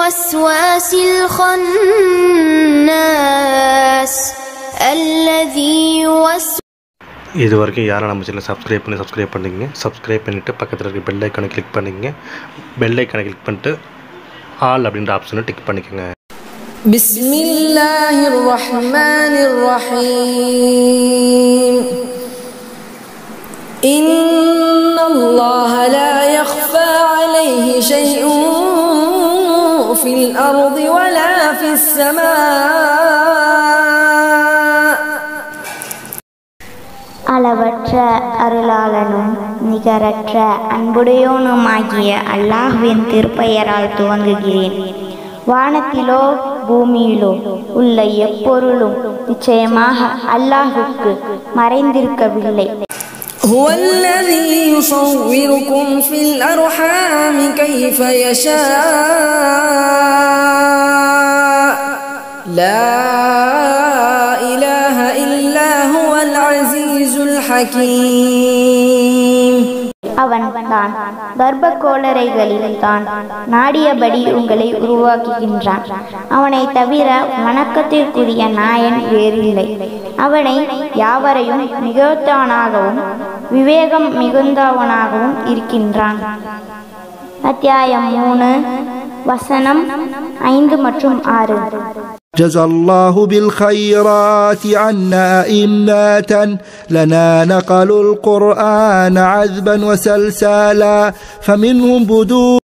الوسواس الخناس الذي يوسوس இது வரைக்கும் யாரும் நம்ம சேனலை சப்ஸ்கிரைப் பண்ணி சப்ஸ்கிரைப் பண்ணிங்க சப்ஸ்கிரைப் பண்ணிவிட்டு பக்கத்தில் இருக்க பெல் ஐக்கானை கிளிக் பண்ணிங்க பெல் ஐக்கானை கிளிக் பண்ணிட்டு ஆல் அப்படின்ற ஆப்ஷனை டிக் பண்ணிக்கோங்க بسم الله الرحمن الرحيم إن الله لا يخفى عليه شيء في الأرض ولا في السماء அளவற்ற அருளாளனும் நிகரற்ற அன்புடையோனுமாகிய அல்லாஹ்வின் திருப்பெயரால் துவங்குகிறேன் வானத்திலோ பூமியிலோ உள்ள எப்பொருளும் நிச்சயமாக அல்லாஹுக்கு மறைந்திருக்கவில்லை هو الذي يصوركم في الأرحام كيف يشاء لا إله إلا هو العزيز الحكيم அவன் தான் கர்ப்ப கோளரைகளில் தான் நாடியபடி உங்களை உருவாக்குகின்றான் அவனை தவிர வணக்கத்திற்குரிய நாயன் வேறில்லை அவனை யாவரையும் மிகுத்தவனாகவும் விவேகம் மிகுந்தவனாகவும் இருக்கின்றான் அத்தியாயம் மூணு வசனம் ஐந்து மற்றும் ஆறு جزى الله بالخيرات عنا إمة لنا نقلوا القرآن عذبا وسلسالا فمنهم بدور